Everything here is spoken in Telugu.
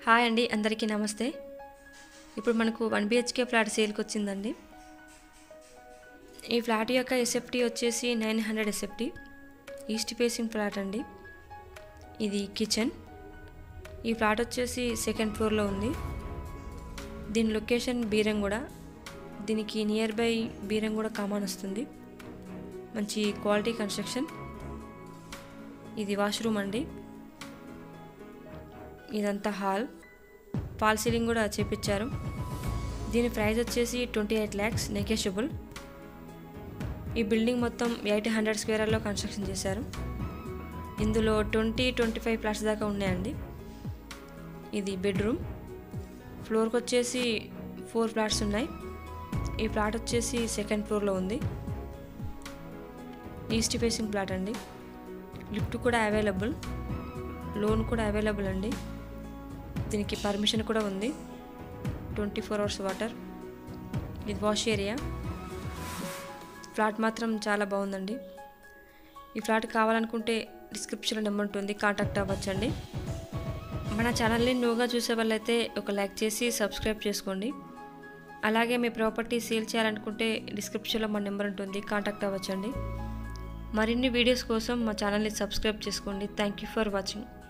హాయ్ అండి అందరికీ నమస్తే ఇప్పుడు మనకు వన్ బిహెచ్కే ఫ్లాట్ సేల్కి వచ్చిందండి ఈ ఫ్లాట్ యొక్క ఎస్ఎఫ్టీ వచ్చేసి nine hundred SFT east facing flat అండి ఇది కిచెన్ ఈ ఫ్లాట్ వచ్చేసి సెకండ్ ఫ్లోర్లో ఉంది దీని లొకేషన్ బీరంగూడ దీనికి నియర్ బై బీరంగూడ కామాన్ వస్తుంది మంచి క్వాలిటీ కన్స్ట్రక్షన్ ఇది వాష్రూమ్ అండి ఇదంతా హాల్ ఫాల్ సీలింగ్ కూడా చేపించారు దీని ప్రైస్ వచ్చేసి ట్వంటీ ఎయిట్ ల్యాక్స్ నెగోషియబుల్ ఈ బిల్డింగ్ మొత్తం ఎయిట్ హండ్రెడ్ స్క్వేర్లో కన్స్ట్రక్షన్ చేశారు ఇందులో ట్వంటీ ట్వంటీ ఫైవ్ ఫ్లాట్స్ దాకా ఉన్నాయండి ఇది బెడ్రూమ్ ఫ్లోర్కి వచ్చేసి ఫోర్ ఫ్లాట్స్ ఉన్నాయి ఈ ఫ్లాట్ వచ్చేసి సెకండ్ ఫ్లోర్లో ఉంది ఈస్ట్ ఫేసింగ్ ఫ్లాట్ అండి లిఫ్ట్ కూడా అవైలబుల్ లోన్ కూడా అవైలబుల్ అండి దీనికి పర్మిషన్ కూడా ఉంది ట్వంటీ ఫోర్ అవర్స్ వాటర్ ఇది వాష్ ఏరియా ఫ్లాట్ మాత్రం చాలా బాగుందండి ఈ ఫ్లాట్ కావాలనుకుంటే డిస్క్రిప్షన్లో నెంబర్ ఉంటుంది కాంటాక్ట్ అవ్వచ్చండి మన ఛానల్ని న్యూగా చూసే వాళ్ళైతే ఒక లైక్ చేసి సబ్స్క్రైబ్ చేసుకోండి అలాగే మీ ప్రాపర్టీ సేల్ చేయాలనుకుంటే డిస్క్రిప్షన్లో మా నెంబర్ ఉంటుంది కాంటాక్ట్ అవ్వచ్చండి మరిన్ని వీడియోస్ కోసం మా ఛానల్ని సబ్స్క్రైబ్ చేసుకోండి థ్యాంక్ యూ ఫర్ వాచింగ్